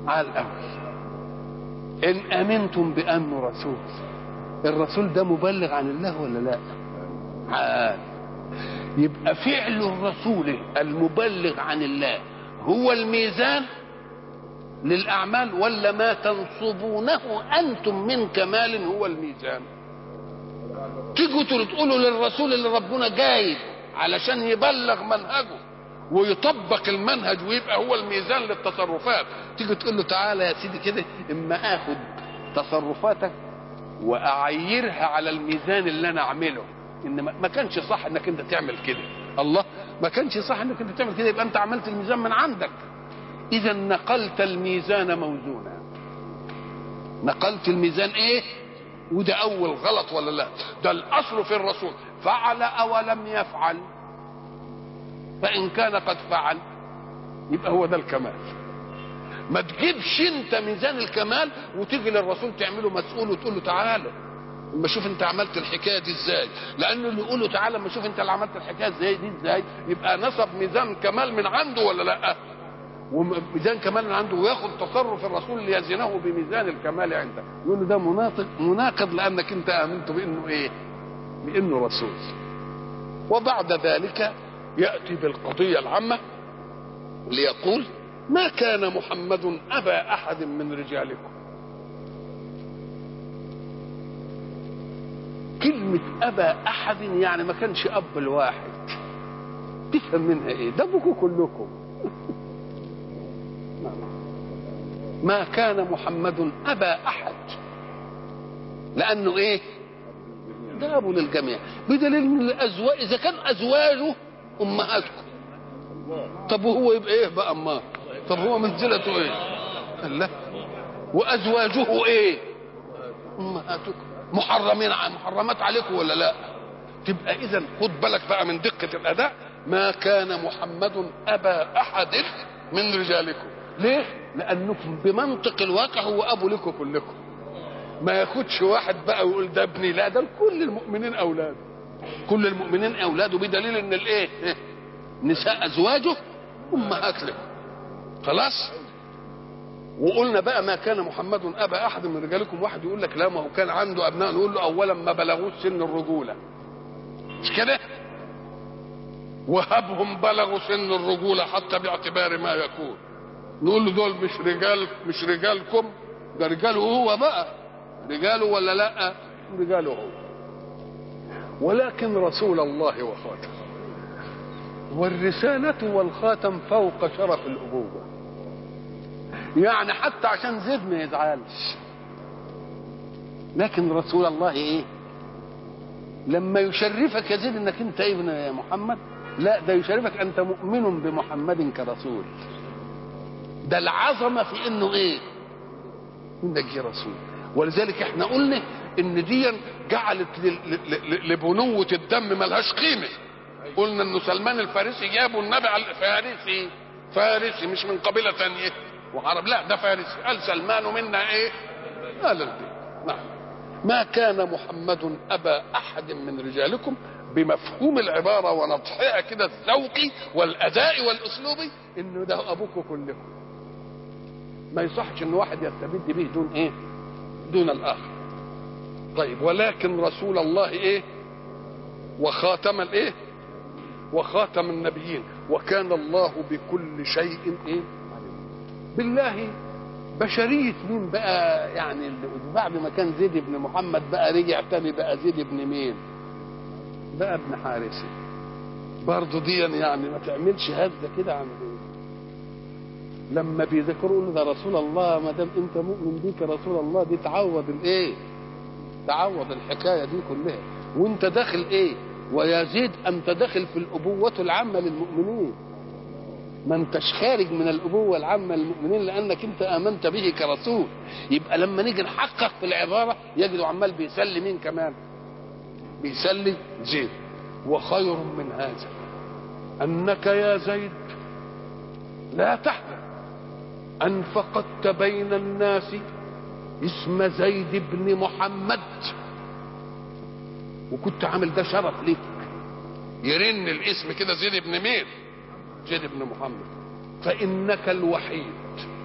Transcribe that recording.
على الأول إن آمنتم بأنه رسول الرسول ده مبلغ عن الله ولا لا عال يبقى فعل الرسول المبلغ عن الله هو الميزان للأعمال ولا ما تنصبونه أنتم من كمال هو الميزان تيجوا تقولوا للرسول اللي ربنا جايب علشان يبلغ منهجه ويطبق المنهج ويبقى هو الميزان للتصرفات تيجي تقول له تعالى يا سيدي كده اما اخد تصرفاتك واعيرها على الميزان اللي انا اعمله ان ما كانش صح انك انت تعمل كده الله ما كانش صح انك انت تعمل كده يبقى انت عملت الميزان من عندك اذا نقلت الميزان موزونا نقلت الميزان ايه وده اول غلط ولا لا ده الاصل في الرسول فعل او لم يفعل فان كان قد فعل يبقى هو ده الكمال ما تجيبش انت ميزان الكمال وتيجي للرسول تعمله مسؤول وتقول له تعالى اما شوف انت عملت الحكايه دي ازاي لانه اللي يقول له تعالى اما شوف انت اللي عملت الحكايه ازاي دي ازاي يبقى نصب ميزان كمال من عنده ولا لا وميزان كمال من عنده وياخد تصرف الرسول ليزنه بميزان الكمال عنده يقول له ده مناطق مناقض لانك انت امنت بانه ايه بانه رسول وبعد ذلك ياتي بالقضيه العامه ليقول ما كان محمد ابا احد من رجالكم كلمة أبا أحد يعني ما كانش أب الواحد تفهم منها إيه ده أبوكم كلكم ما كان محمد أبا أحد لأنه إيه ده أبو للجميع بدليل إن الأزواج إذا كان أزواجه أمهاتكم طب وهو يبقى إيه بقى أماه طب هو منزلته إيه الله وأزواجه إيه أمهاتكم محرمين محرمات عليكم ولا لا تبقى اذا خد بالك بقى من دقه الاداء ما كان محمد ابا احد من رجالكم ليه لانكم بمنطق الواقع هو ابو لكم كلكم ما ياخدش واحد بقى ويقول ده ابني لا ده كل المؤمنين اولاده كل المؤمنين اولاده بدليل ان الايه نساء ازواجه امهات لكم خلاص وقلنا بقى ما كان محمد ابا احد من رجالكم واحد يقول لك لا ما هو كان عنده ابناء نقول له اولا ما بلغوش سن الرجوله مش كده وهبهم بلغوا سن الرجوله حتى باعتبار ما يكون نقول له دول مش رجال مش رجالكم ده رجاله هو بقى رجاله ولا لا رجاله هو ولكن رسول الله وخاتم والرسالة والخاتم فوق شرف الأبوة يعني حتى عشان زيد ما يزعلش لكن رسول الله ايه لما يشرفك يا زيد انك انت ابن محمد لا ده يشرفك انت مؤمن بمحمد كرسول ده العظمه في انه ايه انك رسول ولذلك احنا قلنا ان دي جعلت لبنوة الدم ملهاش قيمة قلنا انه سلمان الفارسي جابوا النبي على الفارسي فارسي مش من قبيلة ثانية وعرب لا ده فارسي قال سلمان منا ايه قال البيت نعم ما كان محمد ابا احد من رجالكم بمفهوم العباره ونطحها كده الذوقي والاداء والاسلوبي انه ده ابوكم كلكم ما يصحش ان واحد يستبد به دون ايه دون الاخر طيب ولكن رسول الله ايه وخاتم الايه وخاتم النبيين وكان الله بكل شيء ايه بالله بشرية مين بقى يعني بعد ما كان زيد بن محمد بقى رجع تاني بقى زيد بن مين بقى ابن حارثة برضه دي يعني ما تعملش هزة كده عن لما بيذكروا له ده رسول الله ما دام انت مؤمن بيك رسول الله دي تعوض الايه تعوض الحكايه دي كلها وانت داخل ايه ويزيد انت داخل في الابوه العامه للمؤمنين ما انتش خارج من الابوه العامه للمؤمنين لانك انت امنت به كرسول يبقى لما نيجي نحقق في العباره يجدوا عمال بيسلي مين كمان بيسلي زيد وخير من هذا انك يا زيد لا تحزن ان فقدت بين الناس اسم زيد بن محمد وكنت عامل ده شرف ليك يرن الاسم كده زيد بن مين زيد بن محمد فانك الوحيد